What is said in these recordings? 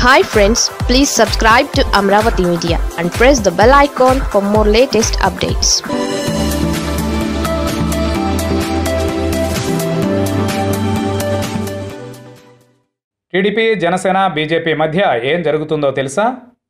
hi friends please subscribe to Amaravati media and press the bell icon for more latest updates TDP Janasena BJP మధ్య ఏం జరుగుతుందో తెలుసా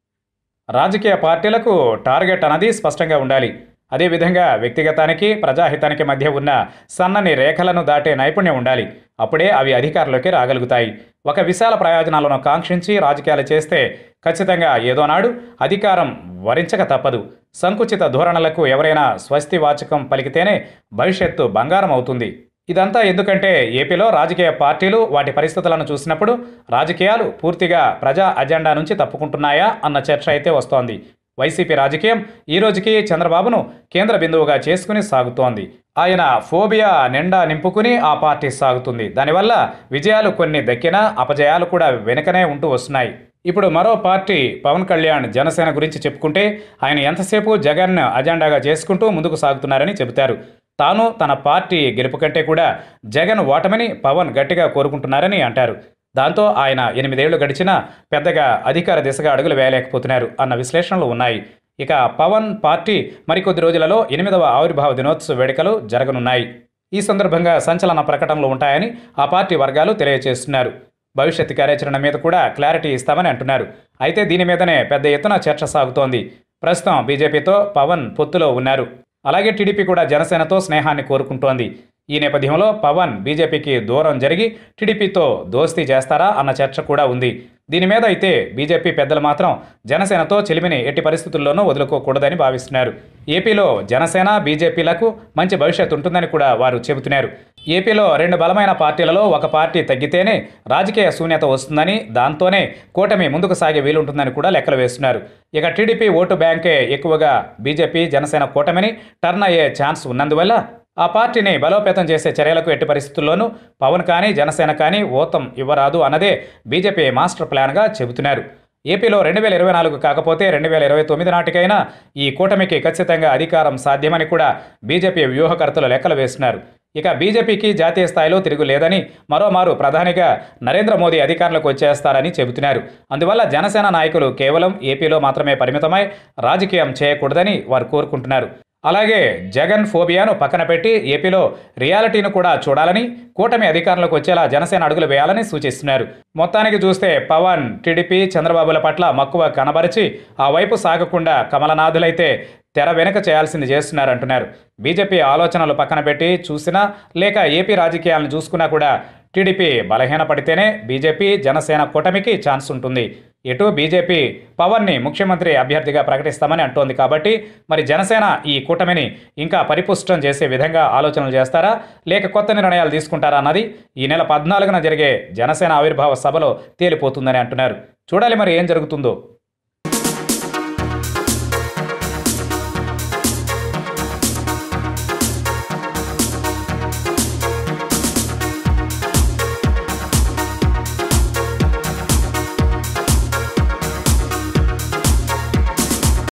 రాజకీయ పార్టీలకు టార్గెట్ అన్నది స్పష్టంగా ఉండాలి అదేవిధంగా వ్యక్తిగతానికి ప్రజాహితానికి మధ్య ఉన్న సన్నని రేఖలను దాటే నైపుణ్యం ఉండాలి అప్పుడే అవి అధికారంలోకి రాగలుగుతాయి ఒక విశాల ప్రయోజనాలను కాంక్షించి రాజకీయాలు చేస్తే ఖచ్చితంగా ఏదో నాడు అధికారం వరించక తప్పదు సంకుచిత ధోరణులకు ఎవరైనా స్వస్తి వాచకం పలికితేనే భవిష్యత్తు బంగారం అవుతుంది ఇదంతా ఎందుకంటే ఏపీలో రాజకీయ పార్టీలు వాటి పరిస్థితులను చూసినప్పుడు రాజకీయాలు పూర్తిగా ప్రజా అజెండా నుంచి తప్పుకుంటున్నాయా అన్న చర్చ అయితే వస్తోంది వైసీపీ రాజకీయం ఈ రోజుకి చంద్రబాబును కేంద్ర బిందువుగా చేసుకుని సాగుతోంది ఆయన ఫోబియా నిండా నింపుకుని ఆ పార్టీ సాగుతుంది దానివల్ల విజయాలు కొన్ని దక్కినా అపజయాలు కూడా వెనుకనే ఉంటూ వస్తున్నాయి ఇప్పుడు మరో పార్టీ పవన్ కళ్యాణ్ జనసేన గురించి చెప్పుకుంటే ఆయన ఎంతసేపు జగన్ అజెండాగా చేసుకుంటూ ముందుకు సాగుతున్నారని చెబుతారు తాను తన పార్టీ గెలుపు కంటే కూడా జగన్ ఓటమిని పవన్ గట్టిగా కోరుకుంటున్నారని అంటారు దాంతో ఆయన ఎనిమిదేళ్లు గడిచినా పెద్దగా అధికార దిశగా అడుగులు వేయలేకపోతున్నారు అన్న విశ్లేషణలు ఉన్నాయి ఇక పవన్ పార్టీ మరికొద్ది రోజులలో ఎనిమిదవ ఆవిర్భావ దినోత్సవ వేడుకలు జరగనున్నాయి ఈ సందర్భంగా సంచలన ప్రకటనలు ఉంటాయని ఆ పార్టీ వర్గాలు తెలియజేస్తున్నారు భవిష్యత్ కార్యాచరణ మీద కూడా క్లారిటీ ఇస్తామని అంటున్నారు అయితే దీని మీదనే పెద్ద ఎత్తున చర్చ సాగుతోంది ప్రస్తుతం బీజేపీతో పవన్ పొత్తులో ఉన్నారు అలాగే టీడీపీ కూడా జనసేనతో స్నేహాన్ని కోరుకుంటోంది ఈ నేపథ్యంలో పవన్ బీజేపీకి దూరం జరిగి టీడీపీతో దోస్తీ చేస్తారా అన్న చర్చ కూడా ఉంది దీని మీద అయితే బీజేపీ పెద్దలు మాత్రం జనసేనతో చెలిమిని ఎట్టి పరిస్థితుల్లోనూ వదులుకోకూడదని భావిస్తున్నారు ఏపీలో జనసేన బీజేపీలకు మంచి భవిష్యత్తు ఉంటుందని కూడా వారు చెబుతున్నారు ఏపీలో రెండు బలమైన పార్టీలలో ఒక పార్టీ తగ్గితేనే రాజకీయ శూన్యత వస్తుందని దాంతోనే కూటమి ముందుకు సాగే వీలుంటుందని కూడా లెక్కలు వేస్తున్నారు ఇక టీడీపీ ఓటు బ్యాంకే ఎక్కువగా బీజేపీ జనసేన కూటమిని టర్న్ అయ్యే ఛాన్స్ ఉన్నందువల్ల ఆ పార్టీని బలోపేతం చేసే చర్యలకు ఎట్టి పరిస్థితుల్లోనూ పవన్ కానీ జనసేన కానీ ఓతం ఇవ్వరాదు అన్నదే బీజేపీ మాస్టర్ ప్లాన్గా చెబుతున్నారు ఏపీలో రెండు వేల ఇరవై నాలుగు కాకపోతే రెండు వేల ఇరవై తొమ్మిది నాటికైనా ఈ కూటమికి ఖచ్చితంగా అధికారం సాధ్యమని కూడా బీజేపీ వ్యూహకర్తలు లెక్కలు వేస్తున్నారు ఇక బీజేపీకి జాతీయ స్థాయిలో తిరుగు లేదని మరోమారు ప్రధానిగా నరేంద్ర మోదీ అధికారంలోకి వచ్చేస్తారని చెబుతున్నారు అందువల్ల జనసేన నాయకులు కేవలం ఏపీలో మాత్రమే పరిమితమై రాజకీయం చేయకూడదని వారు కోరుకుంటున్నారు అలాగే జగన్ ఫోబియాను పక్కన పెట్టి ఏపీలో రియాలిటీని కూడా చూడాలని కూటమి అధికారంలోకి వచ్చేలా జనసేన అడుగులు వేయాలని సూచిస్తున్నారు మొత్తానికి చూస్తే పవన్ టీడీపీ చంద్రబాబుల పట్ల మక్కువ కనబరిచి ఆ వైపు సాగకుండా కమలనాథులైతే తెర వెనుక చేయాల్సింది చేస్తున్నారంటున్నారు బీజేపీ ఆలోచనలు పక్కన పెట్టి చూసినా లేక ఏపీ రాజకీయాలను చూసుకున్నా కూడా టీడీపీ బలహీనపడితేనే బీజేపీ జనసేన కూటమికి ఛాన్స్ ఉంటుంది ఎటు బీజేపీ పవన్ని ముఖ్యమంత్రి అభ్యర్థిగా ప్రకటిస్తామని అంటోంది కాబట్టి మరి జనసేన ఈ కూటమిని ఇంకా పరిపుష్టం చేసే విధంగా ఆలోచనలు చేస్తారా లేక కొత్త నిర్ణయాలు తీసుకుంటారా అన్నది ఈ నెల పద్నాలుగున జరిగే జనసేన ఆవిర్భావ సభలో తేలిపోతుందని అంటున్నారు చూడాలి మరి ఏం జరుగుతుందో